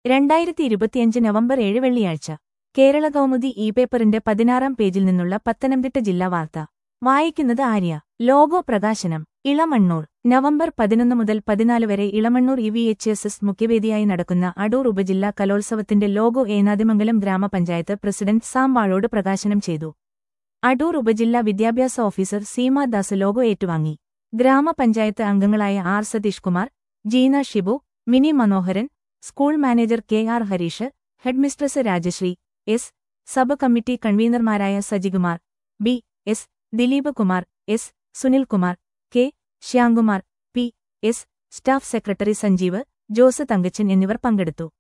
രണ്ടായിരത്തി ഇരുപത്തിയഞ്ച് നവംബർ ഏഴ് വെള്ളിയാഴ്ച കേരള കൗമുദി ഇ പേപ്പറിന്റെ പതിനാറാം പേജിൽ നിന്നുള്ള പത്തനംതിട്ട ജില്ലാ വാർത്ത വായിക്കുന്നത് ആര്യ ലോഗോ പ്രകാശനം ഇളമണ്ണൂർ നവംബർ പതിനൊന്ന് മുതൽ പതിനാല് വരെ Elamannoor E V H S S മുഖ്യവേദിയായി നടക്കുന്ന അടൂർ ഉപജില്ലാ കലോത്സവത്തിന്റെ ലോഗോ ഏനാദിമംഗലം ഗ്രാമപഞ്ചായത്ത് പ്രസിഡന്റ് സാം വാഴോട് പ്രകാശനം ചെയ്തു അടൂർ ഉപജില്ലാ വിദ്യാഭ്യാസ ഓഫീസർ സീമാ ദാസ് ലോഗോ ഏറ്റുവാങ്ങി ഗ്രാമപഞ്ചായത്ത് അംഗങ്ങളായ R Satheesh Kumar Jeena Shibu Mini Manoharan school manager K R Harish headmistress Rajasree S sub committee കൺവീനർമാരായ Sajikumar B S Dileep Kumar S Sunilkumar K Shyamkumar P S staff secretary Sanjeev Jose Thankachan എന്നിവർ പങ്കെടുത്തു